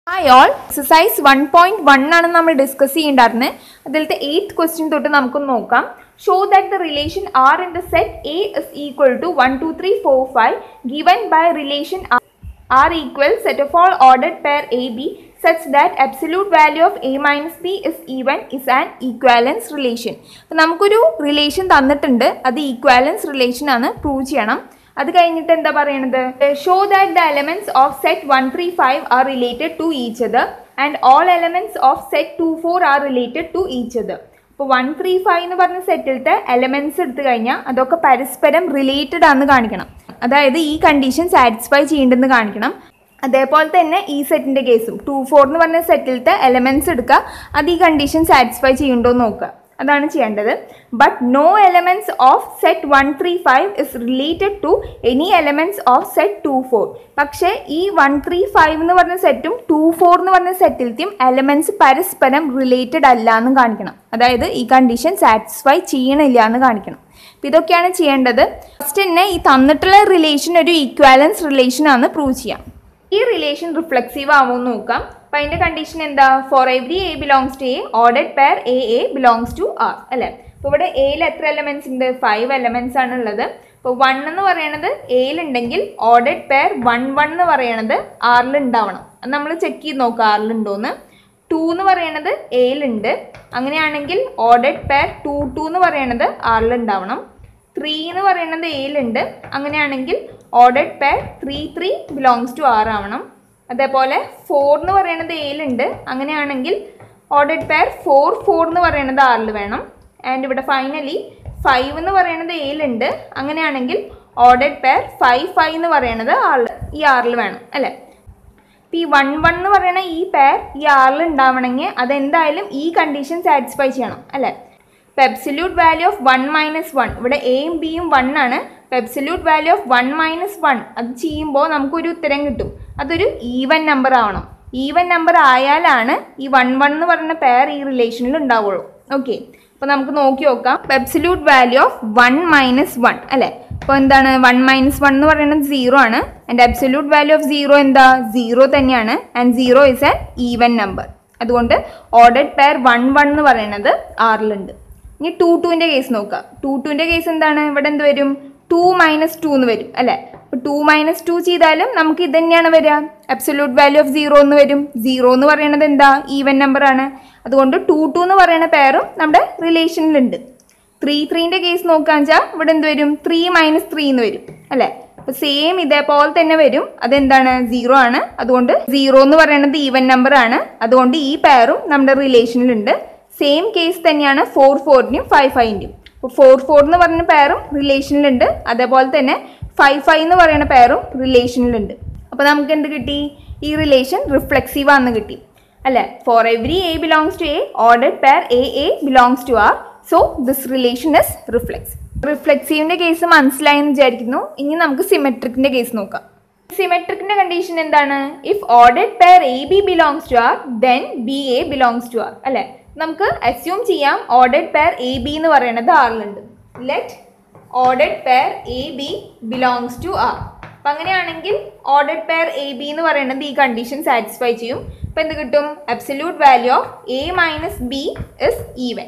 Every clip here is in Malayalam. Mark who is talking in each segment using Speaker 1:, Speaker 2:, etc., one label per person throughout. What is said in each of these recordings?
Speaker 1: hi all exercise one point one ആണ് നമ്മൾ ഡിസ്കസ് ചെയ്യേണ്ടായിരുന്നത് അതിലത്തെ എയ്ത്ത് ക്വസ്റ്റ്യൻ തൊട്ട് നമുക്ക് നോക്കാം show that the relation R in the set A is equal to one two three four five given by relation R equal set of all ordered pair A B such that absolute value of A minus B is even is an equivalence relation അപ്പം നമുക്കൊരു റിലേഷൻ തന്നിട്ടുണ്ട് അത് ഈക്വാലൻസ് റിലേഷൻ ആണ് പ്രൂവ് ചെയ്യണം അത് കഴിഞ്ഞിട്ട് എന്താ പറയണത് show that the elements of set one three five are related to each other and all elements of set two four are related to each other ഇപ്പോൾ വൺ ത്രീ ഫൈവ് എന്ന് പറഞ്ഞ സെറ്റിലത്തെ എലമെന്റ്സ് എടുത്തു കഴിഞ്ഞാൽ അതൊക്കെ പരസ്പരം റിലേറ്റഡ് ആണെന്ന് കാണിക്കണം അതായത് ഈ കണ്ടീഷൻ സാറ്റിസ്ഫൈ ചെയ്യേണ്ടെന്ന് കാണിക്കണം അതേപോലെ തന്നെ ഈ സെറ്റിന്റെ കേസും ടു ഫോർ എന്ന് പറഞ്ഞ സെറ്റിലത്തെ എലമെന്റ്സ് എടുക്കുക അത് ഈ കണ്ടീഷൻ സാറ്റിസ്ഫൈ ചെയ്യുന്നുണ്ടോ എന്ന് നോക്കുക അതാണ് ചെയ്യേണ്ടത് but no elements of set one three five is related to any elements of set two four പക്ഷേ ഈ വൺ ത്രീ ഫൈവ് എന്ന് പറഞ്ഞ സെറ്റും ടു ഫോർ എന്ന് പറഞ്ഞ സെറ്റിലത്തെയും എലമെന്റ്സ് പരസ്പരം റിലേറ്റഡ് അല്ല എന്ന് കാണിക്കണം അതായത് ഈ കണ്ടീഷൻ സാറ്റിസ്ഫൈ ചെയ്യണില്ല എന്ന് കാണിക്കണം അപ്പം ഇതൊക്കെയാണ് ചെയ്യേണ്ടത് ഫസ്റ്റ് തന്നെ ഈ തന്നിട്ടുള്ള റിലേഷൻ ഒരു ഈക്വാലൻസ് റിലേഷൻ ആണ് പ്രൂവ് ചെയ്യാം ഈ റിലേഷൻ റിഫ്ലെക്സീവ് ആവുമെന്ന് നോക്കാം അപ്പം അതിൻ്റെ കണ്ടീഷൻ എന്താ for every A belongs to A ordered pair A A belongs to R അല്ലേ അപ്പോൾ ഇവിടെ എയിൽ എത്ര എലമെന്റ്സ് ഉണ്ട് ഫൈവ് എലമെന്റ്സ് ആണ് ഉള്ളത് അപ്പോൾ വൺ എന്ന് പറയുന്നത് എയിലുണ്ടെങ്കിൽ ഓർഡർഡ് പെയർ വൺ വൺ എന്ന് പറയണത് ആറിൽ ഉണ്ടാവണം അത് നമ്മൾ ചെക്ക് ചെയ്ത് നോക്കുക ആറിലുണ്ടോന്ന് ടു എന്ന് പറയണത് എയിലുണ്ട് അങ്ങനെയാണെങ്കിൽ ഓർഡർഡ് പെയർ ടു ടു എന്ന് പറയണത് ആറിൽ ഉണ്ടാവണം ത്രീ എന്ന് പറയുന്നത് എയിലുണ്ട് അങ്ങനെയാണെങ്കിൽ ordered pair three three belongs to R ആവണം അതേപോലെ ഫോർ എന്ന് പറയുന്നത് എയിലുണ്ട് അങ്ങനെയാണെങ്കിൽ ഓർഡർഡ് പെയർ ഫോർ ഫോർ എന്ന് പറയുന്നത് ആറിൽ വേണം ആൻഡ് ഇവിടെ ഫൈനലി ഫൈവ് എന്ന് പറയുന്നത് എയിലുണ്ട് അങ്ങനെയാണെങ്കിൽ ഓർഡർഡ് പെയർ ഫൈവ് ഫൈവ് എന്ന് പറയുന്നത് ആറിൽ ഈ ആറിൽ വേണം അല്ലേ ഇപ്പം ഈ വൺ വൺ എന്ന് പറയുന്ന ഈ പെയർ ഈ ആറിൽ ഉണ്ടാവണമെങ്കിൽ അതെന്തായാലും ഈ കണ്ടീഷൻ സാറ്റിസ്ഫൈ ചെയ്യണം അല്ലേ ഇപ്പം absolute value of one minus one ഇവിടെ എയും ബിയും വൺ ആണ് ഇപ്പം absolute value of one minus one അത് ചെയ്യുമ്പോൾ നമുക്കൊരു ഉത്തരം കിട്ടും അതൊരു ഈവൻ നമ്പർ ആവണം ഈവൻ നമ്പർ ആയാലാണ് ഈ വൺ വൺ എന്ന് പറയുന്ന പെയർ ഈ റിലേഷനിൽ ഉണ്ടാവുള്ളൂ ഓക്കെ അപ്പോൾ നമുക്ക് നോക്കി നോക്കാം absolute value of one minus one അല്ലേ അപ്പോൾ എന്താണ് വൺ മൈനസ് വൺ എന്ന് പറയുന്നത് സീറോ ആണ് and absolute value of zero എന്താ സീറോ തന്നെയാണ് and zero is a even number അതുകൊണ്ട് ഓർഡർഡ് പെയർ വൺ വൺ എന്ന് പറയുന്നത് ആറിലുണ്ട് ഇനി ടു ടുവിൻ്റെ കേസ് നോക്കുക ടു ടുവിൻ്റെ കേസ് എന്താണ് ഇവിടെ എന്ത് വരും ടു മൈനസ് ടു എന്ന് വരും അല്ലേ അപ്പോൾ ടു മൈനസ് ടു ചെയ്താലും നമുക്ക് ഇത് തന്നെയാണ് വരിക അബ്സല്യൂട്ട് വാല്യൂ ഓഫ് സീറോ എന്ന് വരും സീറോ എന്ന് പറയുന്നത് എന്താ ഈവൻ നമ്പർ ആണ് അതുകൊണ്ട് ടു ടു എന്ന് പറയുന്ന പെയറും നമ്മുടെ റിലേഷനിലുണ്ട് ത്രീ ത്രീൻ്റെ കേസ് നോക്കുകയെന്ന് വെച്ചാൽ ഇവിടെ എന്ത് വരും ത്രീ മൈനസ് ത്രീ എന്ന് വരും അല്ലേ അപ്പോൾ സെയിം ഇതേപോലെ തന്നെ വരും അതെന്താണ് സീറോ ആണ് അതുകൊണ്ട് സീറോ എന്ന് പറയുന്നത് ഈവൻ നമ്പർ ആണ് അതുകൊണ്ട് ഈ പെയറും നമ്മുടെ റിലേഷനിലുണ്ട് സെയിം കേസ് തന്നെയാണ് ഫോർ ഫോറിൻ്റെയും ഫൈവ് ഫൈവിൻ്റെയും അപ്പോൾ ഫോർ ഫോർ എന്ന് പറയുന്ന പെയറും റിലേഷനിലുണ്ട് അതേപോലെ തന്നെ ഫൈവ് ഫൈവ് എന്ന് പറയുന്ന പെയറും റിലേഷനിലുണ്ട് അപ്പോൾ നമുക്ക് എന്ത് കിട്ടി ഈ റിലേഷൻ റിഫ്ലെക്സീവ് ആണെന്ന് കിട്ടി അല്ലേ for every A belongs to A ordered pair A A belongs to R so this relation is reflex റിഫ്ലെക്സീവിൻ്റെ കേസ് മനസ്സിലായെന്ന് വിചാരിക്കുന്നു ഇനി നമുക്ക് സിമെട്രിക്കിൻ്റെ കേസ് നോക്കാം സിമെട്രിക്കിന്റെ കണ്ടീഷൻ എന്താണ് if ordered pair A B belongs to R then b A belongs to R അല്ലെ നമുക്ക് അസ്യൂം ചെയ്യാം ഓർഡർഡ് പെയർ എ ബി എന്ന് പറയുന്നത് ആറിലുണ്ട് let ordered pair A B belongs to R അപ്പം അങ്ങനെയാണെങ്കിൽ ഓർഡർഡ് പെയർ എ ബി എന്ന് പറയുന്നത് ഈ കണ്ടീഷൻ സാറ്റിസ്ഫൈ ചെയ്യും അപ്പം എന്ത് കിട്ടും absolute value of A minus B is even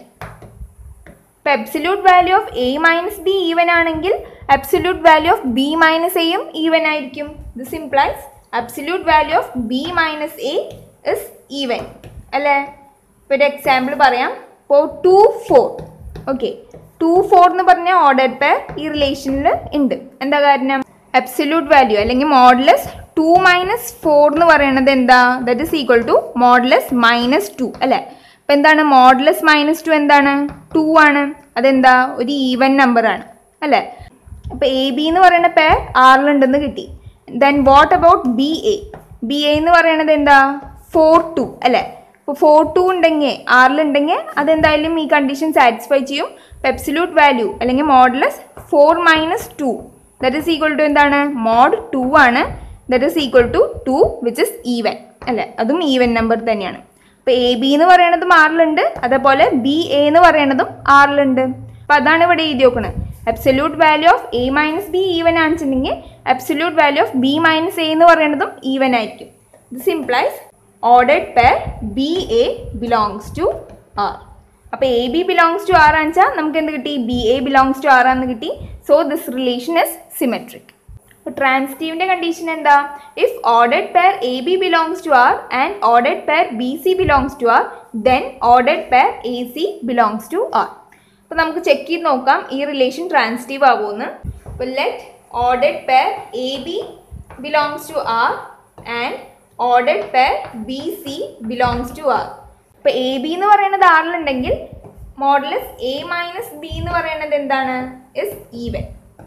Speaker 1: ഇപ്പം absolute value of A minus B even ആണെങ്കിൽ absolute value of B minus എയും ഈവൻ ആയിരിക്കും this implies absolute value of B minus A is even അല്ലേ ഇപ്പോൾ ഒരു എക്സാമ്പിൾ പറയാം ഇപ്പോൾ two four okay two four എന്ന് പറഞ്ഞ ഓർഡർ പെയർ ഈ റിലേഷനിൽ ഉണ്ട് എന്താ കാരണം അബ്സല്യൂട്ട് വാല്യൂ അല്ലെങ്കിൽ മോഡലസ് ടു മൈനസ് ഫോർ എന്ന് പറയുന്നത് എന്താ that is equal to modulus minus two അല്ലേ അപ്പം എന്താണ് മോഡലസ് മൈനസ് ടു എന്താണ് ടു ആണ് അതെന്താ ഒരു ഈവൻ നമ്പർ ആണ് അല്ലേ അപ്പോൾ എ ബി എന്ന് പറയുന്ന പെയർ ആറിലുണ്ടെന്ന് കിട്ടി then what about b a b a എന്ന് പറയുന്നത് എന്താ ഫോർ ടു അല്ലേ ഇപ്പോൾ ഫോർ ടു ഉണ്ടെങ്കിൽ ആറിലുണ്ടെങ്കിൽ അതെന്തായാലും ഈ കണ്ടീഷൻ സാറ്റിസ്ഫൈ ചെയ്യും പെപ്സിലൂട്ട് വാല്യൂ അല്ലെങ്കിൽ modulus four minus two that is equal to എന്താണ് മോഡ് ടു ആണ് that is equal to two which is even അല്ലേ അതും ഈവൻ നമ്പർ തന്നെയാണ് അപ്പോൾ എ ബി എന്ന് പറയുന്നതും ആറിലുണ്ട് അതേപോലെ ബി എ എന്ന് പറയുന്നതും ആറിലുണ്ട് അപ്പം അതാണ് ഇവിടെ എഴുതി നോക്കുന്നത് absolute value of A minus B even ആണെന്നുണ്ടെങ്കിൽ absolute value of B minus A എന്ന് പറയുന്നതും ഈവൻ ആയിരിക്കും this implies ordered pair B A belongs to R അപ്പോൾ a B belongs to R ആണെച്ചാൽ നമുക്ക് എന്ത് കിട്ടി b A belongs to R ആണെന്ന് കിട്ടി so this relation is symmetric അപ്പോൾ ട്രാൻസിറ്റീവിൻ്റെ കണ്ടീഷൻ എന്താ if ordered pair A B belongs to R and ordered pair B C belongs to R then ordered pair A C belongs to R അപ്പോൾ നമുക്ക് ചെക്ക് ചെയ്ത് നോക്കാം ഈ റിലേഷൻ ട്രാൻസിറ്റീവ് ആകുമെന്ന് അപ്പോൾ let ordered pair A B belongs to R and ordered pair B C belongs to R ഇപ്പോൾ എ ബി എന്ന് പറയുന്നത് ആറിലുണ്ടെങ്കിൽ മോഡലസ് എ മൈനസ് ബി എന്ന് പറയുന്നത് എന്താണ് ഇസ് ഈവൻ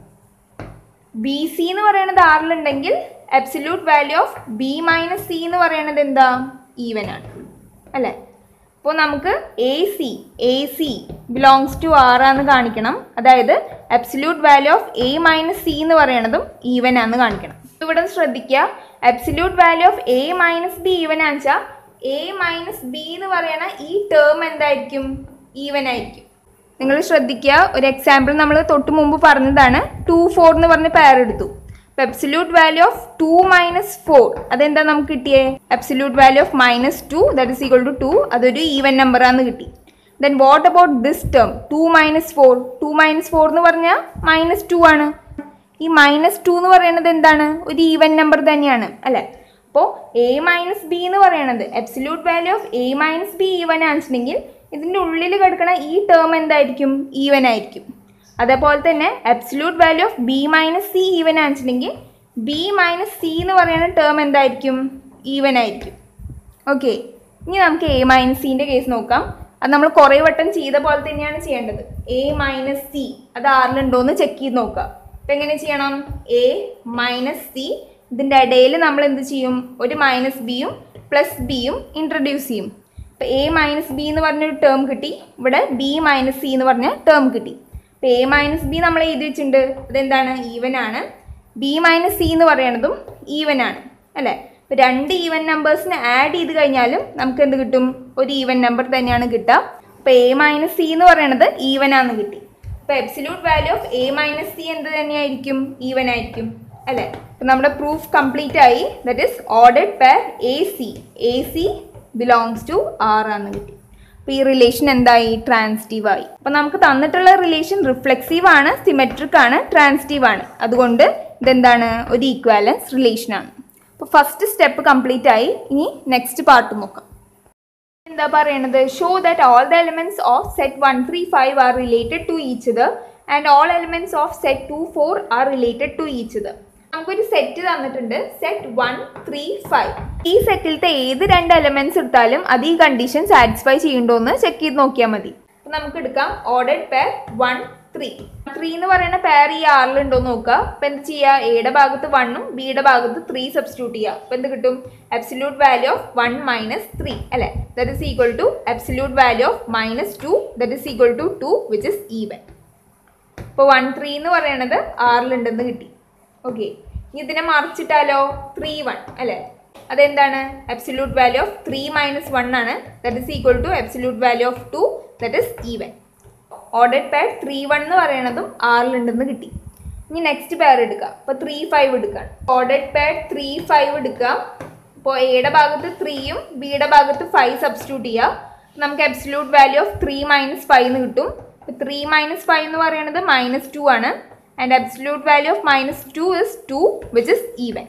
Speaker 1: ബി സി എന്ന് പറയുന്നത് ആറിലുണ്ടെങ്കിൽ absolute value of B minus C എന്ന് പറയുന്നത് എന്താ ഈവൻ ആണ് അല്ലേ അപ്പോൾ നമുക്ക് a c a C belongs to R ആന്ന് കാണിക്കണം അതായത് absolute value of A minus C എന്ന് പറയണതും ഈവൻ ആന്ന് കാണിക്കണം ഇവിടെ ശ്രദ്ധിക്കുക absolute value of A minus B even ആണെച്ചാൽ എ മൈനസ് ബി എന്ന് പറയണ ഈ ടേം എന്തായിരിക്കും ഈവൻ ആയിരിക്കും നിങ്ങൾ ശ്രദ്ധിക്കുക ഒരു എക്സാമ്പിൾ നമ്മൾ തൊട്ട് മുമ്പ് പറഞ്ഞതാണ് ടു ഫോർ എന്ന് പറഞ്ഞ പെയർ എടുത്തു അപ്പോൾ absolute value of two minus four അതെന്താ നമുക്ക് കിട്ടിയേ absolute value of minus two that is equal to two അതൊരു ഈവൻ നമ്പറാന്ന് കിട്ടി then what about this term two minus four two minus four എന്ന് പറഞ്ഞാൽ മൈനസ് ടു ആണ് ഈ മൈനസ് ടു എന്ന് പറയുന്നത് എന്താണ് ഒരു ഈവൻ നമ്പർ തന്നെയാണ് അല്ലേ അപ്പോൾ എ മൈനസ് ബി എന്ന് പറയുന്നത് absolute value of A minus B even ആണെന്നുണ്ടെങ്കിൽ ഇതിൻ്റെ ഉള്ളിൽ കിടക്കുന്ന ഈ ടേം എന്തായിരിക്കും ഈവൻ ആയിരിക്കും അതേപോലെ തന്നെ absolute value of B minus c even ആണെന്നുണ്ടെങ്കിൽ ബി മൈനസ് സി എന്ന് പറയുന്ന ടേം എന്തായിരിക്കും ഈവൻ ആയിരിക്കും ഓക്കെ ഇനി നമുക്ക് എ മൈനസ് സിൻ്റെ കേസ് നോക്കാം അത് നമ്മൾ കുറേ വട്ടം ചെയ്ത പോലെ തന്നെയാണ് ചെയ്യേണ്ടത് എ മൈനസ് സി അത് ആറിലുണ്ടോ എന്ന് ചെക്ക് ചെയ്ത് നോക്കുക അപ്പം എങ്ങനെ ചെയ്യണം എ മൈനസ് സി ഇതിൻ്റെ ഇടയിൽ നമ്മൾ എന്ത് ചെയ്യും ഒരു മൈനസ് ബിയും പ്ലസ് ബിയും ഇൻട്രൊഡ്യൂസ് ചെയ്യും ഇപ്പോൾ എ മൈനസ് ബി എന്ന് പറഞ്ഞൊരു ടേം കിട്ടി ഇവിടെ ബി മൈനസ് സി എന്ന് പറഞ്ഞ ടേം കിട്ടി ഇപ്പോൾ എ മൈനസ് ബി നമ്മൾ എഴുതി വെച്ചിട്ടുണ്ട് അതെന്താണ് ഈവൻ ആണ് ബി മൈനസ് സി എന്ന് പറയണതും ഈവൻ ആണ് അല്ലേ ഇപ്പോൾ രണ്ട് ഈവൻ നമ്പേഴ്സിനെ ആഡ് ചെയ്ത് കഴിഞ്ഞാലും നമുക്ക് എന്ത് കിട്ടും ഒരു ഈവൻ നമ്പർ തന്നെയാണ് കിട്ടുക അപ്പോൾ എ മൈനസ് സി എന്ന് പറയണത് ഈവൻ ആണെന്ന് കിട്ടി അപ്പോൾ absolute value of A minus c എന്ത് തന്നെയായിരിക്കും ഈവൻ ആയിരിക്കും അല്ലേ അപ്പോൾ നമ്മുടെ പ്രൂഫ് കംപ്ലീറ്റ് ആയി that is ordered pair a c a C belongs to R ആണെന്ന് കിട്ടി അപ്പോൾ ഈ റിലേഷൻ എന്തായി ട്രാൻസിറ്റീവ് ആയി അപ്പോൾ നമുക്ക് തന്നിട്ടുള്ള റിലേഷൻ റിഫ്ലെക്സീവ് ആണ് സിമെട്രിക് ആണ് ട്രാൻസിറ്റീവ് ആണ് അതുകൊണ്ട് ഇതെന്താണ് ഒരു ഈക്വാലൻസ് റിലേഷൻ ആണ് അപ്പോൾ ഫസ്റ്റ് സ്റ്റെപ്പ് കംപ്ലീറ്റ് ആയി ഇനി നെക്സ്റ്റ് പാർട്ട് നോക്കാം എന്താ പറയണത് show that all the elements of set one three five are related to each ഇത് and all elements of set two four are related to each ഇത് നമുക്കൊരു സെറ്റ് തന്നിട്ടുണ്ട് സെറ്റ് വൺ ത്രീ ഫൈവ് ഈ സെറ്റിലത്തെ ഏത് രണ്ട് എലിമെന്റ്സ് എടുത്താലും അത് ഈ കണ്ടീഷൻ സാറ്റിസ്ഫൈ ചെയ്യുന്നുണ്ടോ എന്ന് ചെക്ക് ചെയ്ത് നോക്കിയാൽ മതി അപ്പൊ നമുക്ക് എടുക്കാം ordered pair one three three എന്ന് പറയുന്ന പെയർ ഈ ആറിലുണ്ടോ എന്ന് നോക്കുക അപ്പൊ എന്ത് ചെയ്യുക എയുടെ ഭാഗത്ത് വണ്ണും ബിയുടെ ഭാഗത്ത് ത്രീ സബ്സ്റ്റിറ്റ്യൂട്ട് ചെയ്യുക അപ്പൊ എന്ത് കിട്ടും absolute value of one minus three അല്ലെ that is equal to absolute value of minus two that is equal to two which is even ഇപ്പോൾ വൺ ത്രീ എന്ന് പറയണത് ആറിലുണ്ടെന്ന് കിട്ടി ഓക്കെ ഇനി ഇതിനെ മറിച്ചിട്ടാലോ ത്രീ വൺ അല്ലേ അതെന്താണ് absolute value of three minus one ആണ് that is equal to absolute value of two that is even order pair three one എന്ന് പറയണതും ആറിലുണ്ടെന്ന് കിട്ടി ഇനി നെക്സ്റ്റ് പെയർ എടുക്കുക അപ്പോൾ ത്രീ ഫൈവ് എടുക്കുക ഓർഡർ പെയർ ത്രീ ഫൈവ് എടുക്കുക അപ്പോൾ എയുടെ ഭാഗത്ത് ത്രീയും ബിയുടെ ഭാഗത്ത് ഫൈവ് സബ്സ്റ്റിറ്റ്യൂട്ട് ചെയ്യുക നമുക്ക് absolute value of three minus five എന്ന് കിട്ടും ത്രീ മൈനസ് ഫൈവ് എന്ന് പറയുന്നത് മൈനസ് ടു ആണ് and absolute value of minus two is two which is even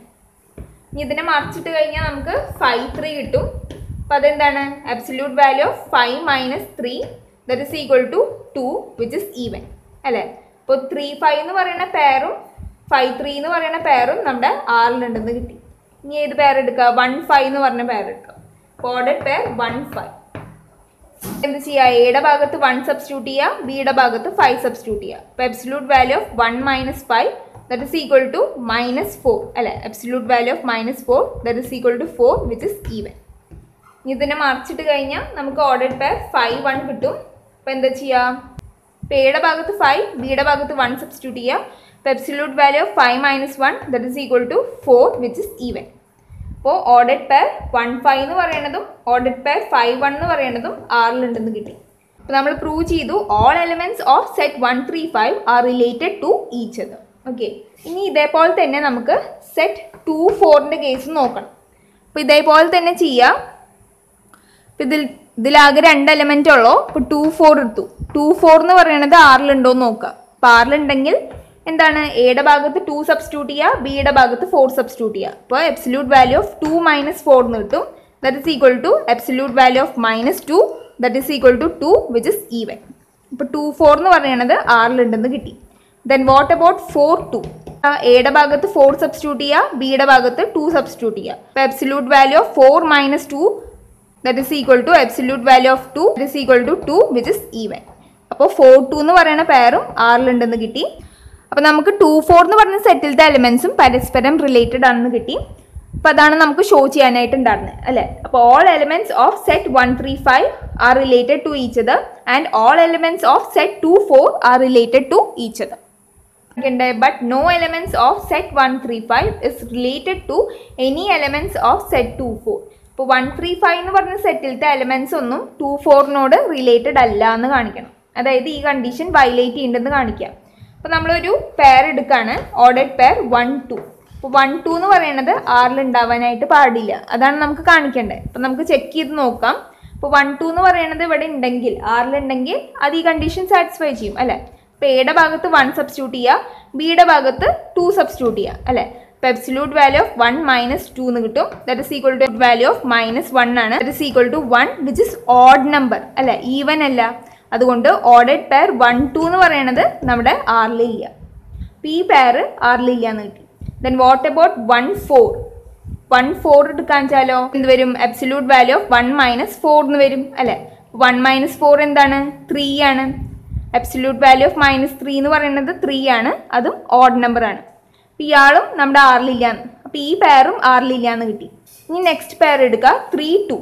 Speaker 1: ഇനി ഇതിനെ മറിച്ചിട്ട് കഴിഞ്ഞാൽ നമുക്ക് ഫൈവ് ത്രീ കിട്ടും അപ്പോൾ അതെന്താണ് absolute value of five minus three that is equal to two which is even അല്ലേ അപ്പോൾ ത്രീ ഫൈവ് എന്ന് പറയുന്ന പെയറും ഫൈവ് ത്രീ എന്ന് പറയുന്ന പെയറും നമ്മുടെ ആറിലുണ്ടെന്ന് കിട്ടി ഇനി ഏത് പെയർ എടുക്കുക വൺ ഫൈവ് എന്ന് പറഞ്ഞ പെയർ എടുക്കുക ഓർഡർ പെയർ വൺ ഫൈവ് എന്ത് ചെയ്യുക എയുടെ ഭാഗത്ത് വൺ സബ്സ്റ്റിറ്റ്യൂട്ട് ചെയ്യുക ബിയുടെ ഭാഗത്ത് ഫൈവ് സബ്സ്റ്റിറ്റ്യൂട്ട് ചെയ്യുക അപ്പോൾ absolute value of one minus five that is equal to minus four അല്ലെ absolute value of minus four that is equal to four which is even ഇതിനെ മറിച്ചിട്ട് കഴിഞ്ഞാൽ നമുക്ക് ഓർഡർ പെയർ ഫൈവ് വൺ കിട്ടും അപ്പോൾ എന്താ ചെയ്യുക ഇപ്പോൾ എയുടെ ഭാഗത്ത് ഫൈവ് ബിയുടെ ഭാഗത്ത് വൺ സബ്സ്റ്റിറ്റ്യൂട്ട് ചെയ്യുക അപ്പോൾ absolute value of five minus one that is equal to four which is even അപ്പോൾ ഓർഡർ പെയർ വൺ ഫൈവ് എന്ന് പറയുന്നതും ഓർഡർ പെയർ ഫൈവ് വൺ എന്ന് പറയുന്നതും ആറിലുണ്ടെന്ന് കിട്ടി അപ്പോൾ നമ്മൾ പ്രൂവ് ചെയ്തു all elements of set one three five are related to each അത് ഓക്കെ ഇനി ഇതേപോലെ തന്നെ നമുക്ക് സെറ്റ് ടു ഫോറിൻ്റെ കേസ് നോക്കണം അപ്പോൾ ഇതേപോലെ തന്നെ ചെയ്യാം അപ്പോൾ ഇതിൽ ഇതിലാകെ രണ്ട് എലമെൻ്റ് ഉള്ളൂ ഇപ്പോൾ ടു ഫോർ എടുത്തു ടു ഫോർ എന്ന് പറയുന്നത് ആറിലുണ്ടോ എന്ന് നോക്കുക അപ്പോൾ ആറിലുണ്ടെങ്കിൽ എന്താണ് എയുടെ ഭാഗത്ത് ടു സബ്സ്റ്റിറ്റ്യൂട്ട് ചെയ്യുക ബിയുടെ ഭാഗത്ത് ഫോർ സബ്സ്റ്റിറ്റ്യൂട്ട് ചെയ്യുക അപ്പോൾ absolute value of two minus four എന്ന് കിട്ടും that is equal to absolute value of minus two that is equal to two which is even അപ്പോൾ ടു ഫോർ എന്ന് പറയുന്നത് ആറിലുണ്ടെന്ന് കിട്ടി then what about four two എയുടെ ഭാഗത്ത് ഫോർ സബ്സ്റ്റിറ്റ്യൂട്ട് ചെയ്യുക ബിയുടെ ഭാഗത്ത് ടു സബ്സ്റ്റിറ്റ്യൂട്ട് ചെയ്യുക അപ്പോൾ absolute value of four minus two that is equal to absolute value of two that is equal to two which is even അപ്പോൾ ഫോർ ടു എന്ന് പറയുന്ന പെയറും ആറിലുണ്ടെന്ന് കിട്ടി അപ്പോൾ നമുക്ക് ടു ഫോർ എന്ന് പറയുന്ന സെറ്റിലത്തെ എലിമെൻസും പരസ്പരം റിലേറ്റഡ് ആണെന്ന് കിട്ടി അപ്പോൾ അതാണ് നമുക്ക് ഷോ ചെയ്യാനായിട്ട് ഉണ്ടായിരുന്നത് അല്ലേ അപ്പോൾ all elements of set one three five are related to each other and all elements of set two four are related to each other but no elements of set 135 is related to any elements of set 24 ഇപ്പോൾ വൺ ത്രീ ഫൈവ് എന്ന് പറഞ്ഞ സെറ്റിലത്തെ എലമെന്റ്സ് ഒന്നും ടു ഫോറിനോട് റിലേറ്റഡ് അല്ല എന്ന് കാണിക്കണം അതായത് ഈ കണ്ടീഷൻ വയലേറ്റ് ചെയ്യുന്നുണ്ടെന്ന് കാണിക്കാം അപ്പോൾ നമ്മളൊരു പെയർ എടുക്കുകയാണ് ഓർഡേഡ് പെയർ വൺ ടു അപ്പോൾ വൺ ടു എന്ന് പറയുന്നത് ആറിൽ ഉണ്ടാവാനായിട്ട് പാടില്ല അതാണ് നമുക്ക് കാണിക്കേണ്ടത് അപ്പോൾ നമുക്ക് ചെക്ക് ചെയ്ത് നോക്കാം അപ്പോൾ വൺ ടു എന്ന് പറയുന്നത് ഇവിടെ ഉണ്ടെങ്കിൽ ആറിലുണ്ടെങ്കിൽ അത് ഈ കണ്ടീഷൻ സാറ്റിസ്ഫൈ ചെയ്യും അല്ലേ അപ്പോൾ എയുടെ ഭാഗത്ത് വൺ സബ്സ്റ്റിറ്റ്യൂട്ട് ചെയ്യുക ബിയുടെ ഭാഗത്ത് ടു സബ്സ്റ്റിറ്റ്യൂട്ട് ചെയ്യുക അല്ലേ അപ്പോൾ absolute value of one minus two എന്ന് കിട്ടും that is equal to value of minus one ആണ് that is equal to one which is odd number അല്ലേ ഈവൻ അല്ല അതുകൊണ്ട് ഓർഡേഡ് പെയർ വൺ ടു എന്ന് പറയുന്നത് നമ്മുടെ ആറിലില്ല അപ്പോൾ ഈ പെയർ ആറിലില്ല എന്ന് കിട്ടി then what about one four one four എടുക്കാൻ വെച്ചാലോ എന്ത് വരും absolute value of one minus four എന്ന് വരും അല്ലേ വൺ മൈനസ് ഫോർ എന്താണ് ത്രീ ആണ് absolute value of minus three എന്ന് പറയുന്നത് ത്രീ ആണ് അതും ഓഡ് നമ്പർ ആണ് അപ്പോൾ ഇയാളും നമ്മുടെ ആറിലില്ല അപ്പോൾ ഈ പെയറും ആറിലില്ല എന്ന് കിട്ടി ഇനി നെക്സ്റ്റ് പെയർ എടുക്കുക ത്രീ ടു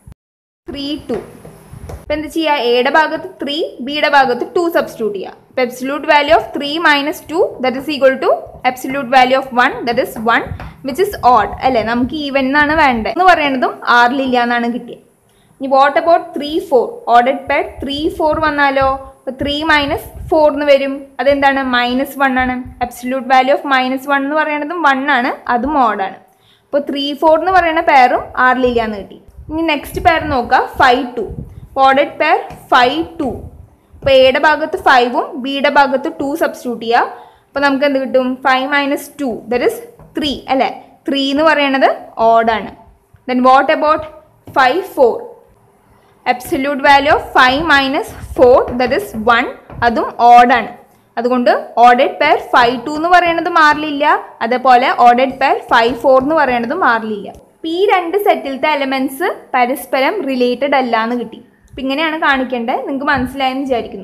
Speaker 1: ത്രീ ടു ഇപ്പം എന്താ ചെയ്യുക എയുടെ ഭാഗത്ത് ത്രീ ബിയുടെ ഭാഗത്ത് ടു സബ്സ്റ്റിറ്റ്യൂട്ട് ചെയ്യുക അപ്പോൾ absolute value of three minus two that is equal to absolute value of one that is one which is odd അല്ലേ നമുക്ക് ഈവൻ എന്നാണ് വേണ്ടത് എന്ന് പറയുന്നതും ആറിലില്ല എന്നാണ് കിട്ടിയത് ഇനി what about three four ordered pair three four വന്നാലോ അപ്പോൾ ത്രീ മൈനസ് ഫോർ എന്ന് വരും അതെന്താണ് മൈനസ് വൺ ആണ് absolute value of minus one എന്ന് പറയുന്നതും വൺ ആണ് അതും ഓഡാണ് അപ്പോൾ ത്രീ ഫോർ എന്ന് പറയുന്ന പെയറും ആറിലില്ല എന്ന് കിട്ടി ഇനി നെക്സ്റ്റ് പെയർ നോക്കുക five two ordered pair five two അപ്പോൾ എയുടെ ഭാഗത്ത് ഫൈവും ബിയുടെ ഭാഗത്ത് ടു സബ്സ്റ്റിറ്റ്യൂട്ട് ചെയ്യുക അപ്പോൾ നമുക്ക് എന്ത് കിട്ടും five minus two that is three അല്ലേ ത്രീ എന്ന് പറയുന്നത് ഓഡാണ് then what about five four absolute value of five minus four that is one അതും ഓഡാണ് അതുകൊണ്ട് ഓർഡഡ് പെയർ ഫൈവ് ടു എന്ന് പറയുന്നത് മാറില്ല അതേപോലെ ഓർഡഡ് പെയർ ഫൈവ് ഫോർ എന്ന് പറയുന്നത് മാറില്ല അപ്പം ഈ രണ്ട് സെറ്റിലത്തെ എലമെന്റ്സ് പരസ്പരം റിലേറ്റഡ് അല്ല എന്ന് കിട്ടി അപ്പം ഇങ്ങനെയാണ് കാണിക്കേണ്ടത് നിങ്ങൾക്ക് മനസ്സിലായെന്ന് വിചാരിക്കുന്നു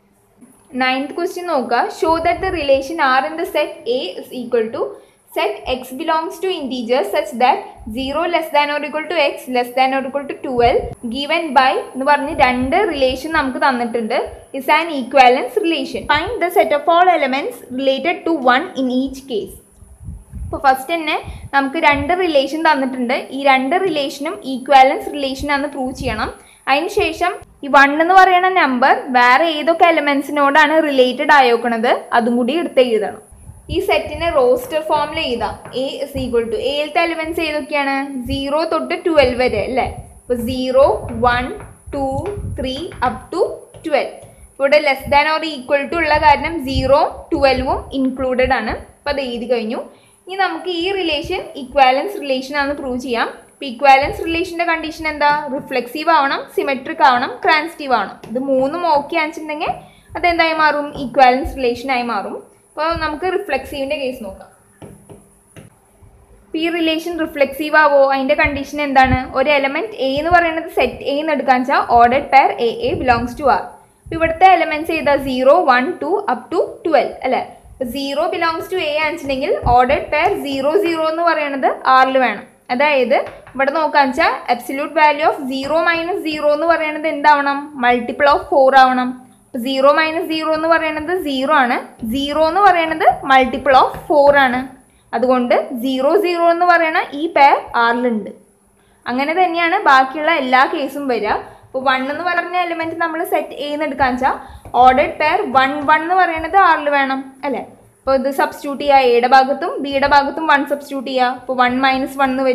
Speaker 1: നയൻത് ക്വസ്റ്റ്യൻ നോക്കുക show that the relation R in the set A is equal to set x belongs to integers such that zero less than or equal to x less than or equal to twelve given by എന്ന് പറഞ്ഞ് രണ്ട് റിലേഷൻ നമുക്ക് തന്നിട്ടുണ്ട് is an equivalence relation find the set of all elements related to one in each case ഇപ്പോൾ ഫസ്റ്റ് തന്നെ നമുക്ക് രണ്ട് റിലേഷൻ തന്നിട്ടുണ്ട് ഈ രണ്ട് റിലേഷനും ഈക്വാലൻസ് റിലേഷൻ ആണെന്ന് പ്രൂവ് ചെയ്യണം അതിനുശേഷം ഈ വൺ എന്ന് പറയുന്ന നമ്പർ വേറെ ഏതൊക്കെ എലമെന്റ്സിനോടാണ് റിലേറ്റഡ് ആയോക്കണത് അതും കൂടി എടുത്ത് എഴുതണം ഈ സെറ്റിനെ റോസ്റ്റർ ഫോമിൽ എഴുതാം എ ഇസ് ഈക്വൽ ടു എയിലത്തെ എലമെന്റ്സ് ഏതൊക്കെയാണ് സീറോ തൊട്ട് ട്വൽവ് വരെ അല്ലേ അപ്പോൾ zero one two three up to twelve ഇവിടെ less than or equal to ഉള്ള കാരണം സീറോ ട്വൽവും ഇൻക്ലൂഡഡ് ആണ് അപ്പോൾ അത് എഴുതി കഴിഞ്ഞു ഇനി നമുക്ക് ഈ റിലേഷൻ ഇക്വാലൻസ് റിലേഷൻ ആണെന്ന് പ്രൂവ് ചെയ്യാം ഇപ്പോൾ ഇക്വാലൻസ് റിലേഷൻ്റെ കണ്ടീഷൻ എന്താ റിഫ്ലെക്സീവ് ആവണം സിമെട്രിക് ആവണം ട്രാൻസിറ്റീവ് ആവണം ഇത് മൂന്നും ഓക്കെ ആണെന്നുണ്ടെങ്കിൽ അതെന്തായി മാറും ഇക്വാലൻസ് റിലേഷനായി മാറും അപ്പോൾ നമുക്ക് റിഫ്ലെക്സീവിൻ്റെ കേസ് നോക്കാം ഈ റിലേഷൻ റിഫ്ലെക്സീവ് ആവോ അതിൻ്റെ കണ്ടീഷൻ എന്താണ് ഒരു എലമെന്റ് എ എന്ന് പറയുന്നത് സെറ്റ് എ എന്ന് എടുക്കാൻ വെച്ചാൽ ordered pair A A belongs to R ഇവിടുത്തെ എലമെന്റ്സ് ചെയ്താൽ zero one two up to twelve അല്ലേ സീറോ ബിലോങ്സ് ടു എ ആണെന്നുണ്ടെങ്കിൽ ഓർഡർഡ് പെയർ സീറോ സീറോ എന്ന് പറയുന്നത് ആറിൽ വേണം അതായത് ഇവിടെ നോക്കാൻ വെച്ചാൽ absolute value of zero minus zero എന്ന് പറയുന്നത് എന്താവണം മൾട്ടിപ്പിൾ ഓഫ് ഫോർ ആവണം സീറോ മൈനസ് സീറോ എന്ന് പറയുന്നത് സീറോ ആണ് സീറോ എന്ന് പറയുന്നത് മൾട്ടിപ്പിൾ ഓഫ് ഫോർ ആണ് അതുകൊണ്ട് സീറോ സീറോ എന്ന് പറയുന്ന ഈ പെയർ ആറിലുണ്ട് അങ്ങനെ തന്നെയാണ് ബാക്കിയുള്ള എല്ലാ കേസും വരിക ഇപ്പോൾ വൺ എന്ന് പറഞ്ഞ എലിമെന്റ് നമ്മൾ സെറ്റ് എന്ന് എടുക്കാൻ വെച്ചാൽ ഓർഡേഡ് പെയർ വൺ വൺ എന്ന് പറയുന്നത് ആറിൽ വേണം അല്ലേ അപ്പോൾ ഇത് സബ്സ്റ്റിറ്റ്യൂട്ട് ചെയ്യുക എയുടെ ഭാഗത്തും ബിയുടെ ഭാഗത്തും വൺ സബ്സ്റ്റിറ്റ്യൂട്ട് ചെയ്യുക അപ്പോൾ വൺ മൈനസ് വൺ എന്ന് വരും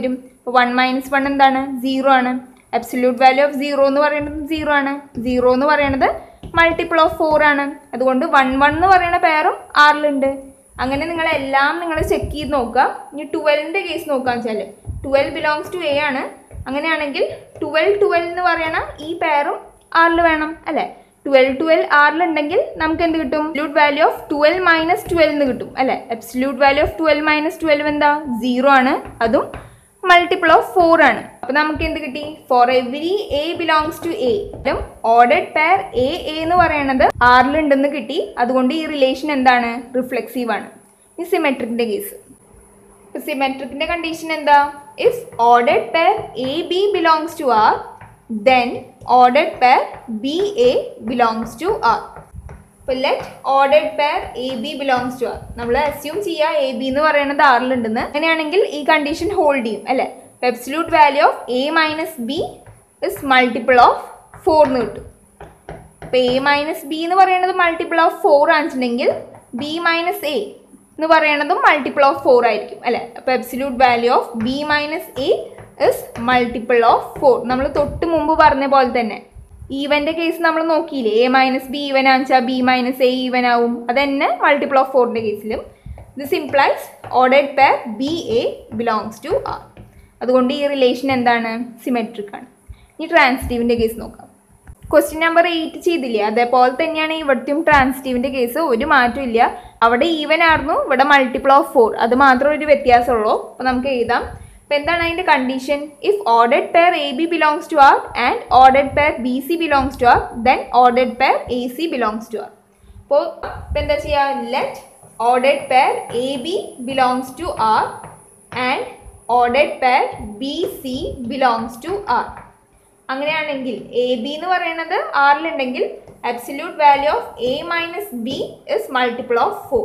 Speaker 1: അപ്പോൾ വൺ മൈനസ് വൺ എന്താണ് സീറോ ആണ് അബ്സല്യൂട്ട് വാല്യൂ ഓഫ് സീറോ എന്ന് പറയുന്നത് സീറോ ആണ് സീറോ എന്ന് പറയുന്നത് മൾട്ടിപ്പിൾ ഓഫ് ഫോർ ആണ് അതുകൊണ്ട് വൺ വൺ എന്ന് പറയുന്ന പേരും ആറിലുണ്ട് അങ്ങനെ നിങ്ങൾ എല്ലാം നിങ്ങൾ ചെക്ക് ചെയ്ത് നോക്കുക ഇനി ട്വൽവിൻ്റെ കേസ് നോക്കാന്ന് വെച്ചാൽ ട്വൽവ് ബിലോങ്സ് ടു എ ആണ് അങ്ങനെയാണെങ്കിൽ ട്വൽവ് ട്വൽവ് എന്ന് പറയണ ഈ പേരും ആറിൽ വേണം അല്ലേ ട്വൽവ് ട്വൽവ് ആറിലുണ്ടെങ്കിൽ നമുക്ക് എന്ത് കിട്ടും absolute value of twelve minus twelve എന്ന് കിട്ടും അല്ലേ absolute value of twelve minus twelve എന്താ സീറോ ആണ് അതും മൾട്ടിപ്പിൾ ഓഫ് ഫോർ ആണ് അപ്പൊ നമുക്ക് എന്ത് കിട്ടി for every A belongs to A ordered pair A A എന്ന് പറയുന്നത് ആറിലുണ്ടെന്ന് കിട്ടി അതുകൊണ്ട് ഈ റിലേഷൻ എന്താണ് റിഫ്ലെക്സീവ് ആണ് ഈ സിമെട്രിക്കിന്റെ കേസ് സിമെട്രിക്കിന്റെ കണ്ടീഷൻ എന്താ if ordered pair A B belongs to R then ordered pair B A belongs to R ഇപ്പോൾ let ordered pair A B belongs to R നമ്മൾ അസ്യൂം ചെയ്യുക എ ബി എന്ന് പറയുന്നത് ആറിലുണ്ടെന്ന് അങ്ങനെയാണെങ്കിൽ ഈ കണ്ടീഷൻ ഹോൾഡ് ചെയ്യും അല്ലേ absolute value of A minus B is multiple of four എന്ന് കിട്ടും അപ്പോൾ എ മൈനസ് ബി എന്ന് പറയുന്നത് മൾട്ടിപ്പിൾ ഓഫ് ഫോർ ആണെന്നുണ്ടെങ്കിൽ ബി മൈനസ് എ എന്ന് പറയുന്നതും മൾട്ടിപ്പിൾ ഓഫ് ഫോർ ആയിരിക്കും അല്ലേ അപ്പോൾ absolute value of B minus A is multiple of four നമ്മൾ തൊട്ട് മുമ്പ് പറഞ്ഞ പോലെ തന്നെ ഈവന്റെ കേസ് നമ്മൾ നോക്കിയില്ലേ എ മൈനസ് ബി ഈവൻ ആണെച്ചാൽ ബി മൈനസ് എ ഈവൻ ആവും അത് തന്നെ മൾട്ടിപ്പിൾ ഓഫ് ഫോറിന്റെ കേസിലും this implies ordered pair B A belongs to R അതുകൊണ്ട് ഈ റിലേഷൻ എന്താണ് സിമെട്രിക് ആണ് ഇനി ട്രാൻസിറ്റീവിന്റെ കേസ് നോക്കാം ക്വസ്റ്റ്യൻ നമ്പർ എയ്റ്റ് ചെയ്തില്ലേ അതേപോലെ തന്നെയാണ് ഇവിടുത്തെയും ട്രാൻസിറ്റീവിന്റെ കേസ് ഒരു മാറ്റവും ഇല്ല അവിടെ ഈവൻ ആയിരുന്നു ഇവിടെ മൾട്ടിപ്പിൾ ഓഫ് ഫോർ അത് മാത്രം ഒരു വ്യത്യാസമുള്ളൂ അപ്പോൾ നമുക്ക് എഴുതാം അപ്പോൾ എന്താണ് അതിൻ്റെ condition if ordered pair A B belongs to R and ordered pair B C belongs to R then ordered pair A C belongs to R അപ്പോൾ ഇപ്പം എന്താ ചെയ്യുക let ordered pair A B belongs to R and ordered pair B C belongs to R അങ്ങനെയാണെങ്കിൽ എ ബി എന്ന് പറയുന്നത് ആറിലുണ്ടെങ്കിൽ absolute value of A minus B is multiple of four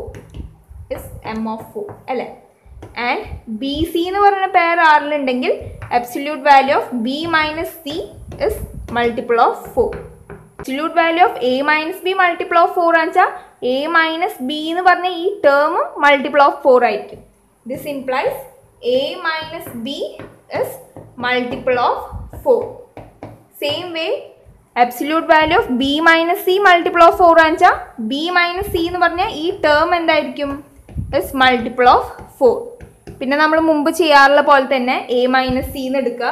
Speaker 1: is M of four അല്ലേ ആൻഡ് ബി സി എന്ന് പറയുന്ന പെയർ ആറിലുണ്ടെങ്കിൽ absolute value of B minus C is multiple of four absolute value of A minus B multiple of four ആണെച്ചാൽ എ മൈനസ് ബി എന്ന് പറഞ്ഞ ഈ ടേമും മൾട്ടിപ്പിൾ ഓഫ് ഫോർ ആയിരിക്കും this implies A minus B is multiple of four same way absolute value of B minus C multiple of four ആണെച്ചാൽ ബി മൈനസ് സി എന്ന് പറഞ്ഞാൽ ഈ ടേം എന്തായിരിക്കും ഇസ് മൾട്ടിപ്പിൾ ഓഫ് ഫോർ പിന്നെ നമ്മൾ മുമ്പ് ചെയ്യാറുള്ള പോലെ തന്നെ എ മൈനസ് സി എന്ന് എടുക്കുക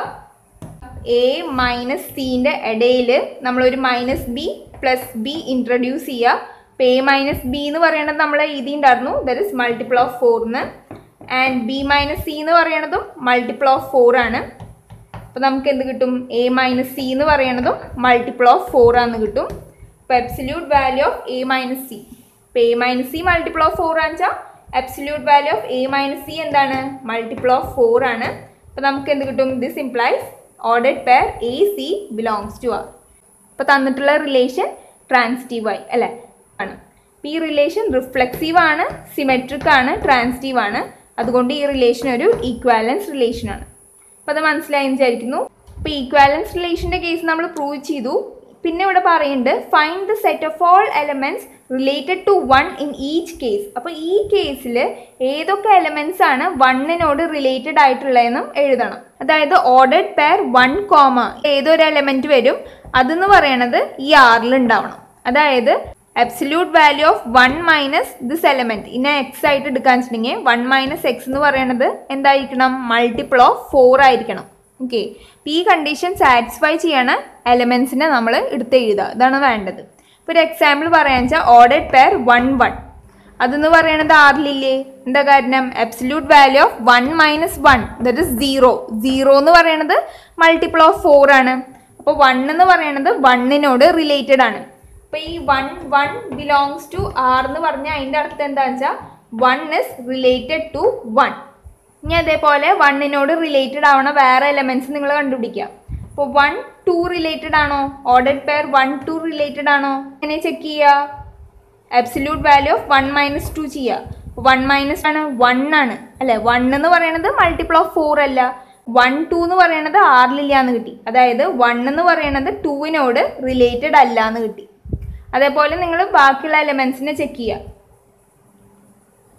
Speaker 1: എ മൈനസ് സിൻ്റെ ഇടയിൽ നമ്മളൊരു minus B plus B introduce ചെയ്യുക അപ്പോൾ എ മൈനസ് ബി എന്ന് പറയുന്നത് നമ്മൾ എഴുതിയിട്ടുണ്ടായിരുന്നു ദറ്റ് ഇസ് മൾട്ടിപ്പിൾ ഓഫ് ഫോറിന് ആൻഡ് ബി മൈനസ് സി എന്ന് പറയുന്നതും മൾട്ടിപ്പിൾ ഓഫ് ഫോർ ആണ് അപ്പോൾ നമുക്ക് എന്ത് കിട്ടും എ മൈനസ് സി എന്ന് പറയുന്നതും മൾട്ടിപ്പിൾ ഓഫ് ഫോർ ആണെന്ന് കിട്ടും അപ്പോൾ absolute value of A minus C ഇപ്പോൾ A minus C multiple of four ആണെച്ചാൽ absolute value of A minus C എന്താണ് മൾട്ടിപ്പിൾ ഓഫ് ഫോർ ആണ് അപ്പോൾ നമുക്ക് എന്ത് കിട്ടും this implies ordered pair A C belongs to R ഇപ്പോൾ തന്നിട്ടുള്ള റിലേഷൻ ട്രാൻസിറ്റീവ് ആയി അല്ലേ ആണ് അപ്പോൾ ഈ റിലേഷൻ റിഫ്ലെക്സീവ് ആണ് സിമെട്രിക് ആണ് ട്രാൻസിറ്റീവ് ആണ് അതുകൊണ്ട് ഈ റിലേഷൻ ഒരു ഈക്വാലൻസ് റിലേഷൻ ആണ് അപ്പോൾ അത് മനസ്സിലായി എന്ന് വിചാരിക്കുന്നു അപ്പോൾ ഈക്വാലൻസ് റിലേഷൻ്റെ കേസ് നമ്മൾ പ്രൂവ് ചെയ്തു പിന്നെ ഇവിടെ പറയുന്നുണ്ട് find the set of all elements related to one in each case അപ്പോൾ ഈ കേസിൽ ഏതൊക്കെ എലമെൻറ്റ്സ് ആണ് വണ്ണിനോട് റിലേറ്റഡ് ആയിട്ടുള്ളതെന്നും എഴുതണം അതായത് ഓർഡർഡ് പെയർ വൺ കോമ ഏതൊരു എലമെൻറ്റ് വരും അതെന്ന് പറയണത് ഈ ആറിൽ ഉണ്ടാവണം അതായത് absolute value of one minus this element ഇന്നെ എക്സ് ആയിട്ട് എടുക്കാൻ വെച്ചിട്ടുണ്ടെങ്കിൽ വൺ മൈനസ് എക്സ് എന്ന് പറയുന്നത് എന്തായിരിക്കണം മൾട്ടിപ്പിൾ ഓഫ് ഫോർ ആയിരിക്കണം ഓക്കെ ഈ കണ്ടീഷൻ സാറ്റിസ്ഫൈ ചെയ്യണ എലമെന്റ്സിനെ നമ്മൾ എടുത്ത് എഴുതുക ഇതാണ് വേണ്ടത് ഇപ്പോൾ ഒരു എക്സാമ്പിൾ പറയാന്ന് വെച്ചാൽ ഓർഡർഡ് പെയർ വൺ വൺ അതെന്ന് പറയണത് ആറിലില്ലേ എന്താ കാരണം absolute value of one minus one that is zero zero എന്ന് പറയണത് മൾട്ടിപ്പിൾ ഓഫ് ഫോർ ആണ് അപ്പോൾ വൺ എന്ന് പറയണത് വണ്ണിനോട് റിലേറ്റഡ് ആണ് അപ്പോൾ ഈ one one belongs to R എന്ന് പറഞ്ഞാൽ അതിൻ്റെ അർത്ഥം എന്താണെന്ന് വെച്ചാൽ one is related to one ഇനി അതേപോലെ വണ്ണിനോട് റിലേറ്റഡ് ആവണ വേറെ എലമെന്റ്സ് നിങ്ങൾ കണ്ടുപിടിക്കുക അപ്പോൾ വൺ ടു റിലേറ്റഡ് ആണോ ordered pair one two related ആണോ എങ്ങനെ ചെക്ക് ചെയ്യുക absolute value of one minus two ചെയ്യുക വൺ മൈനസ് ആണ് വൺ ആണ് അല്ലെ വൺ എന്ന് പറയുന്നത് മൾട്ടിപ്പിൾ ഓഫ് ഫോർ അല്ല വൺ ടു എന്ന് പറയുന്നത് ആറിലില്ല എന്ന് കിട്ടി അതായത് വൺ എന്ന് പറയുന്നത് ടൂവിനോട് റിലേറ്റഡ് അല്ല എന്ന് കിട്ടി അതേപോലെ നിങ്ങൾ ബാക്കിയുള്ള എലമെന്റ്സിനെ ചെക്ക് ചെയ്യുക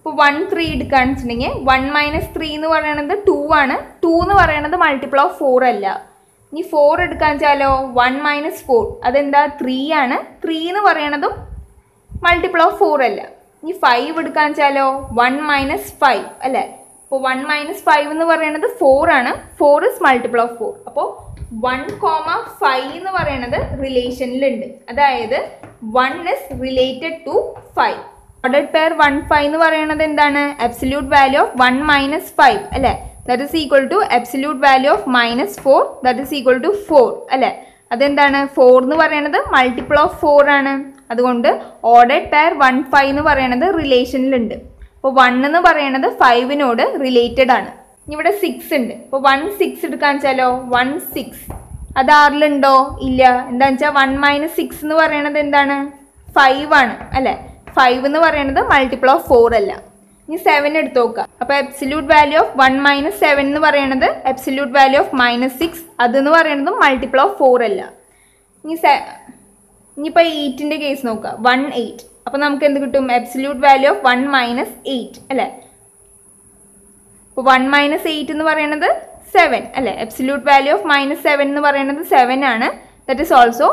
Speaker 1: ഇപ്പോൾ വൺ ത്രീ എടുക്കുകയാണെന്ന് വെച്ചിട്ടുണ്ടെങ്കിൽ വൺ മൈനസ് ത്രീ എന്ന് പറയുന്നത് ടു ആണ് ടു എന്ന് പറയുന്നത് മൾട്ടിപ്പിൾ ഓഫ് ഫോർ അല്ല ഇനി ഫോർ എടുക്കാൻ വെച്ചാലോ വൺ മൈനസ് ഫോർ അതെന്താ ത്രീ ആണ് ത്രീ എന്ന് പറയണതും മൾട്ടിപ്പിൾ ഓഫ് ഫോർ അല്ല ഇനി ഫൈവ് എടുക്കാൻ വെച്ചാലോ വൺ മൈനസ് ഫൈവ് അല്ലേ അപ്പോൾ വൺ മൈനസ് ഫൈവ് എന്ന് പറയുന്നത് ഫോർ ആണ് four is multiple of four അപ്പോൾ വൺ കോമ ഫൈവ് എന്ന് പറയുന്നത് റിലേഷനിലുണ്ട് അതായത് one is related to five order pair one five എന്ന് പറയുന്നത് എന്താണ് absolute value of one minus five അല്ലേ that is equal to absolute value of minus four that is equal to four അല്ലേ അതെന്താണ് ഫോർ എന്ന് പറയുന്നത് മൾട്ടിപ്പിൾ ഓഫ് ഫോർ ആണ് അതുകൊണ്ട് ഓർഡർ പെയർ വൺ ഫൈവ് എന്ന് പറയുന്നത് റിലേഷനിലുണ്ട് അപ്പോൾ വൺ എന്ന് പറയുന്നത് ഫൈവിനോട് റിലേറ്റഡ് ആണ് ഇനി ഇവിടെ സിക്സ് ഉണ്ട് അപ്പോൾ വൺ സിക്സ് എടുക്കാൻ വെച്ചാലോ വൺ സിക്സ് അത് ആറിലുണ്ടോ ഇല്ല എന്താണെന്ന് വെച്ചാൽ വൺ മൈനസ് സിക്സ് എന്ന് പറയുന്നത് എന്താണ് ഫൈവ് ആണ് അല്ലേ ഫൈവ് എന്ന് പറയുന്നത് മൾട്ടിപ്പിൾ ഓഫ് ഫോർ അല്ല ഇനി സെവൻ എടുത്ത് നോക്കുക അപ്പോൾ absolute value of one minus seven എന്ന് പറയുന്നത് absolute value of minus six അതെന്ന് പറയുന്നത് മൾട്ടിപ്പിൾ ഓഫ് ഫോർ അല്ല ഇനി സെ ഇനിയിപ്പോൾ എയ്റ്റിൻ്റെ കേസ് നോക്കുക വൺ എയ്റ്റ് അപ്പോൾ നമുക്ക് എന്ത് കിട്ടും absolute value of one minus eight അല്ലേ അപ്പോൾ വൺ മൈനസ് എയ്റ്റ് എന്ന് പറയുന്നത് സെവൻ അല്ലേ absolute value of minus seven എന്ന് പറയുന്നത് സെവൻ ആണ് ദറ്റ് ഈസ് ഓൾസോ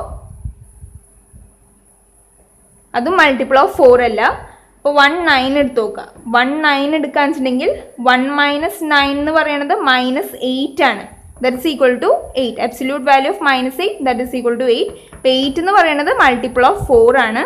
Speaker 1: അതും മൾട്ടിപ്പിൾ ഓഫ് ഫോർ അല്ല അപ്പോൾ വൺ നയൻ എടുത്ത് നോക്കുക വൺ നയൻ എടുക്കാന്ന് വെച്ചിട്ടുണ്ടെങ്കിൽ വൺ മൈനസ് നയൻ എന്ന് പറയുന്നത് മൈനസ് എയ്റ്റ് ആണ് that is equal to eight absolute value of minus eight that is equal to eight അപ്പോൾ എയ്റ്റ് എന്ന് പറയുന്നത് മൾട്ടിപ്പിൾ ഓഫ് ഫോർ ആണ്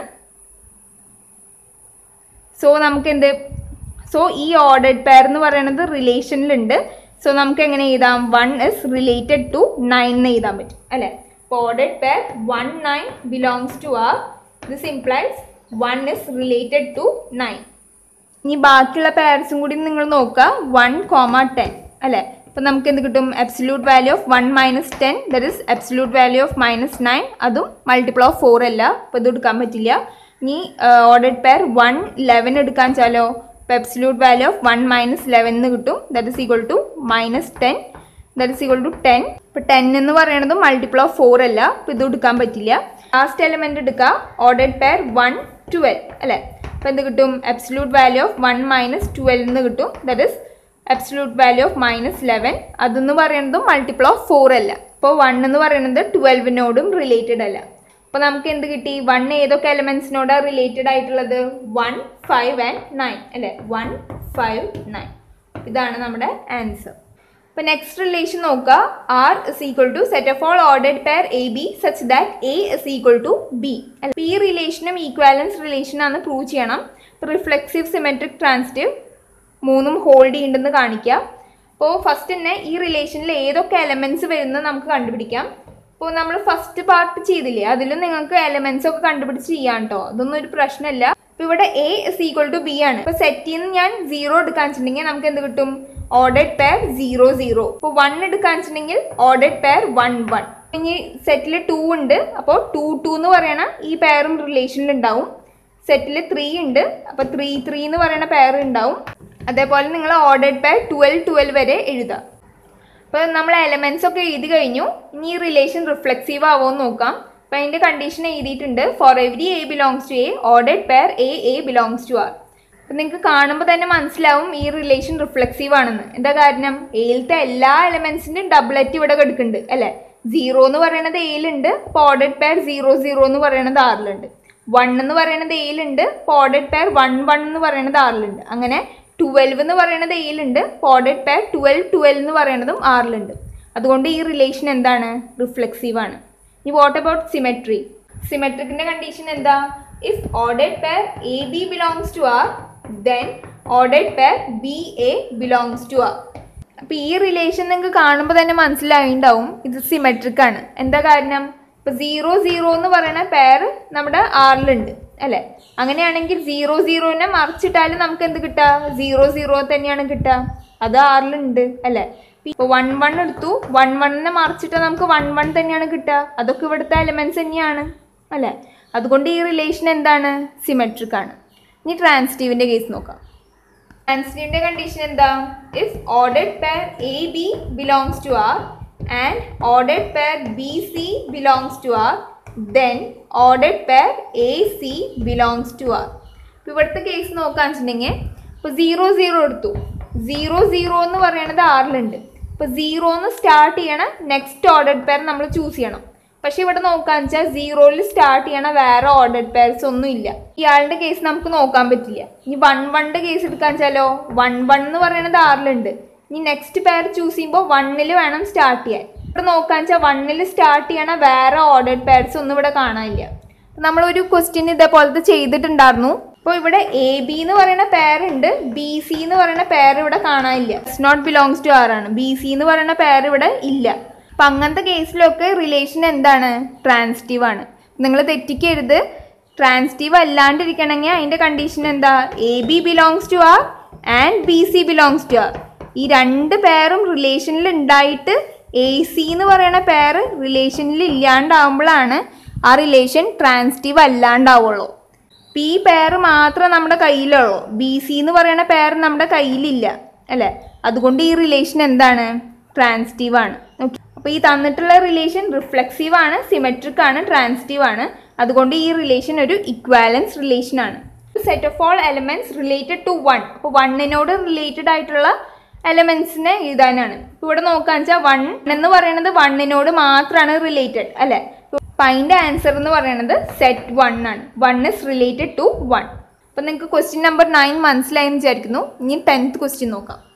Speaker 1: സോ നമുക്ക് എന്ത് സോ ഈ ഓർഡർഡ് പെയർ എന്ന് പറയുന്നത് റിലേഷനിലുണ്ട് സോ നമുക്ക് എങ്ങനെ എഴുതാം one is related to nine എന്ന് എഴുതാൻ പറ്റും അല്ലേ അപ്പോൾ ordered pair one nine belongs to R this implies one is related to nine ഇനി ബാക്കിയുള്ള പെയർസും കൂടി നിങ്ങൾ നോക്കുക വൺ കോമ ടെൻ അല്ലേ അപ്പം നമുക്ക് എന്ത് കിട്ടും absolute value of one minus ten that is absolute value of minus nine അതും മൾട്ടിപ്പിൾ ഓഫ് ഫോർ അല്ല അപ്പോൾ ഇത് എടുക്കാൻ പറ്റില്ല ഇനി ഓർഡർഡ് പെയർ വൺ ലെവൻ എടുക്കാൻ വെച്ചാലോ ഇപ്പോൾ absolute value of one minus eleven എന്ന് കിട്ടും that is equal to minus ten that is equal to ten ഇപ്പോൾ ടെൻ എന്ന് പറയുന്നത് മൾട്ടിപ്പിൾ ഓഫ് ഫോർ അല്ല അപ്പോൾ ഇത് എടുക്കാൻ പറ്റില്ല ലാസ്റ്റ് എലമെന്റ് എടുക്കുക ഓർഡർഡ് പെയർ വൺ ട്വൽവ് അല്ലേ അപ്പോൾ എന്ത് കിട്ടും absolute value of one minus twelve എന്ന് കിട്ടും that is absolute value of minus eleven അതെന്ന് പറയുന്നതും മൾട്ടിപ്പിൾ ഓഫ് ഫോർ അല്ല അപ്പോൾ വൺ എന്ന് പറയുന്നത് ട്വൽവിനോടും റിലേറ്റഡ് അല്ല അപ്പോൾ നമുക്ക് എന്ത് കിട്ടി വൺ ഏതൊക്കെ എലമെന്റ്സിനോടാണ് റിലേറ്റഡ് ആയിട്ടുള്ളത് വൺ ഫൈവ് ആൻഡ് നയൻ അല്ലേ വൺ ഫൈവ് നയൻ ഇതാണ് നമ്മുടെ ആൻസർ ഇപ്പൊ നെക്സ്റ്റ് റിലേഷൻ നോക്കുക R is equal to set of all ordered pair A B such that A is equal to B ഈ റിലേഷനും ഈക്വാലൻസ് റിലേഷനാണ് പ്രൂവ് ചെയ്യണം റിഫ്ലെക്സീവ് സിമെട്രിക് ട്രാൻസിറ്റീവ് മൂന്നും ഹോൾഡ് ചെയ്യുന്നുണ്ടെന്ന് കാണിക്കുക അപ്പോൾ ഫസ്റ്റ് തന്നെ ഈ റിലേഷനിൽ ഏതൊക്കെ എലമെന്റ്സ് വരുന്നത് നമുക്ക് കണ്ടുപിടിക്കാം ഇപ്പോൾ നമ്മൾ ഫസ്റ്റ് പാർട്ട് ചെയ്തില്ലേ അതിലും നിങ്ങൾക്ക് എലമെന്റ്സ് ഒക്കെ കണ്ടുപിടിച്ച് ചെയ്യാം കേട്ടോ അതൊന്നും ഒരു പ്രശ്നമില്ല ഇപ്പൊ ഇവിടെ A is equal to B ആണ് ഇപ്പൊ സെറ്റിൽ നിന്ന് ഞാൻ സീറോ എടുക്കാൻ വെച്ചിട്ടുണ്ടെങ്കിൽ നമുക്ക് എന്ത് കിട്ടും ഓർഡർഡ് പെയർ സീറോ സീറോ ഇപ്പോൾ വൺ എടുക്കാൻ വെച്ചിട്ടുണ്ടെങ്കിൽ ഓർഡർഡ് പെയർ വൺ വൺ ഇനി സെറ്റിൽ ടു ഉണ്ട് അപ്പോൾ ടു ടു എന്ന് പറയണ ഈ പെയറും റിലേഷനിൽ ഉണ്ടാവും സെറ്റിൽ ത്രീ ഉണ്ട് അപ്പോൾ ത്രീ ത്രീ എന്ന് പറയുന്ന പെയർ ഉണ്ടാവും അതേപോലെ നിങ്ങൾ ഓർഡർഡ് പെയർ ട്വൽവ് ട്വൽവ് വരെ എഴുതുക അപ്പോൾ നമ്മൾ എലമെന്റ്സ് ഒക്കെ എഴുതി കഴിഞ്ഞു ഇനി ഈ റിലേഷൻ റിഫ്ലെക്സീവ് ആവുമെന്ന് നോക്കാം അപ്പോൾ അതിൻ്റെ കണ്ടീഷൻ എഴുതിയിട്ടുണ്ട് for every A belongs to A ordered pair A A belongs to R അപ്പം നിങ്ങൾക്ക് കാണുമ്പോൾ തന്നെ മനസ്സിലാവും ഈ റിലേഷൻ റിഫ്ലെക്സീവ് ആണെന്ന് എന്താ കാരണം എയിലത്തെ എല്ലാ എലമെന്റ്സിൻ്റെയും ഡബിളറ്റ് ഇവിടെ കിടക്കുന്നുണ്ട് അല്ലേ സീറോ എന്ന് പറയുന്നത് എയിലുണ്ട് അപ്പോൾ ഓർഡർഡ് പെയർ സീറോ സീറോ എന്ന് പറയുന്നത് ആറിലുണ്ട് വൺ എന്ന് പറയുന്നത് എയിലുണ്ട് അപ്പോൾ ഓർഡർഡ് പെയർ വൺ വൺ എന്ന് പറയുന്നത് ആറിലുണ്ട് അങ്ങനെ ട്വൽവ് എന്ന് പറയുന്നത് എയിലുണ്ട് ഓർഡർഡ് പെയർ ട്വൽവ് ട്വൽവ് എന്ന് പറയുന്നതും ആറിലുണ്ട് അതുകൊണ്ട് ഈ റിലേഷൻ എന്താണ് റിഫ്ലെക്സീവ് ആണ് ഇനി വാട്ട് അബൌട്ട് സിമെട്രി സിമെട്രിക്കിന്റെ കണ്ടീഷൻ എന്താ if ordered pair A B belongs to R then ordered pair B A belongs to R അപ്പോൾ ഈ റിലേഷൻ നിങ്ങൾക്ക് കാണുമ്പോൾ തന്നെ മനസ്സിലായിണ്ടാവും ഇത് സിമെട്രിക് ആണ് എന്താ കാരണം ഇപ്പോൾ സീറോ സീറോ എന്ന് പറയുന്ന പെയർ നമ്മുടെ ആറിലുണ്ട് അല്ലേ അങ്ങനെയാണെങ്കിൽ സീറോ സീറോനെ മറിച്ചിട്ടാലും നമുക്ക് എന്ത് കിട്ടുക സീറോ സീറോ തന്നെയാണ് കിട്ടുക അത് ആറിലുണ്ട് അല്ലേ ഇപ്പോൾ വൺ വൺ എടുത്തു വൺ വണ്ണിനെ മറിച്ചിട്ട് നമുക്ക് വൺ വൺ തന്നെയാണ് കിട്ടുക അതൊക്കെ ഇവിടുത്തെ എലമെന്റ്സ് തന്നെയാണ് അല്ലേ അതുകൊണ്ട് ഈ റിലേഷൻ എന്താണ് സിമെട്രിക് ആണ് ഇനി ട്രാൻസിറ്റീവിൻ്റെ കേസ് നോക്കാം ട്രാൻസിറ്റീവിൻ്റെ കണ്ടീഷൻ എന്താ if ordered pair A B belongs to R and ordered pair B C belongs to R then ordered pair A C belongs to R ഇവിടുത്തെ കേസ് നോക്കാന്ന് വെച്ചിട്ടുണ്ടെങ്കിൽ ഇപ്പോൾ സീറോ സീറോ എടുത്തു സീറോ സീറോ എന്ന് പറയുന്നത് ആറിലുണ്ട് ഇപ്പോൾ സീറോ എന്ന് സ്റ്റാർട്ട് ചെയ്യണ നെക്സ്റ്റ് ഓർഡർ പെയർ നമ്മൾ ചൂസ് ചെയ്യണം പക്ഷെ ഇവിടെ നോക്കാന്ന് വെച്ചാൽ സീറോയിൽ സ്റ്റാർട്ട് ചെയ്യണ വേറെ ഓർഡർ പെയർസ് ഒന്നും ഇല്ല ഇയാളുടെ കേസ് നമുക്ക് നോക്കാൻ പറ്റില്ല ഇനി വൺ വണ്ണിന്റെ കേസ് എടുക്കാൻ വെച്ചാലോ വൺ വൺ എന്ന് പറയുന്നത് ആറിലുണ്ട് ഇനി നെക്സ്റ്റ് പെയർ ചൂസ് ചെയ്യുമ്പോൾ വണ്ണിൽ വേണം സ്റ്റാർട്ട് ചെയ്യാൻ ഇവിടെ നോക്കാന്ന് വെച്ചാൽ വണ്ണിൽ സ്റ്റാർട്ട് ചെയ്യണ വേറെ ഓർഡർ പെയർസ് ഒന്നും ഇവിടെ കാണാനില്ല നമ്മളൊരു ക്വസ്റ്റ്യൻ ഇതേപോലത്തെ ചെയ്തിട്ടുണ്ടായിരുന്നു അപ്പോൾ ഇവിടെ എ ബി എന്ന് പറയുന്ന പെയർ ഉണ്ട് ബി സി എന്ന് പറയുന്ന പെയർ ഇവിടെ കാണാനില്ല it's not belongs to R ആണ് ബി സി എന്ന് പറയുന്ന പെയർ ഇവിടെ ഇല്ല അപ്പം അങ്ങനത്തെ കേസിലൊക്കെ റിലേഷൻ എന്താണ് ട്രാൻസിറ്റീവ് ആണ് നിങ്ങൾ തെറ്റിക്കരുത് ട്രാൻസിറ്റീവ് അല്ലാണ്ടിരിക്കണമെങ്കിൽ അതിൻ്റെ കണ്ടീഷൻ എന്താ A B belongs to R and B C belongs to R ഈ രണ്ട് പേരും റിലേഷനിൽ ഉണ്ടായിട്ട് എ സി എന്ന് പറയുന്ന പേര് റിലേഷനിൽ ഇല്ലാണ്ടാവുമ്പോഴാണ് ആ റിലേഷൻ ട്രാൻസിറ്റീവ് അല്ലാണ്ടാവുള്ളൂ പി പെയർ മാത്രം നമ്മുടെ കയ്യിലുള്ളൂ ബി സി എന്ന് പറയുന്ന പെയർ നമ്മുടെ കയ്യിലില്ല അല്ലേ അതുകൊണ്ട് ഈ റിലേഷൻ എന്താണ് ട്രാൻസിറ്റീവ് ആണ് ഓക്കെ അപ്പോൾ ഈ തന്നിട്ടുള്ള റിലേഷൻ റിഫ്ലെക്സീവ് ആണ് സിമെട്രിക് ആണ് ട്രാൻസിറ്റീവ് ആണ് അതുകൊണ്ട് ഈ റിലേഷൻ ഒരു ഇക്വാലൻസ് റിലേഷൻ ആണ് set of all elements related to one അപ്പോൾ വണ്ണിനോട് റിലേറ്റഡ് ആയിട്ടുള്ള എലമെന്റ്സിനെ എഴുതാനാണ് ഇപ്പോൾ ഇവിടെ നോക്കാന്ന് വെച്ചാൽ വൺ എന്ന് പറയുന്നത് വണ്ണിനോട് മാത്രമാണ് റിലേറ്റഡ് അല്ലേ അപ്പം അതിൻ്റെ ആൻസർ എന്ന് പറയുന്നത് സെറ്റ് വൺ ആണ് one is related to one അപ്പം നിങ്ങൾക്ക് ക്വസ്റ്റ്യൻ നമ്പർ നയൻ മനസ്സിലായെന്ന് വിചാരിക്കുന്നു ഇനി ടെൻത്ത് ക്വസ്റ്റ്യൻ നോക്കാം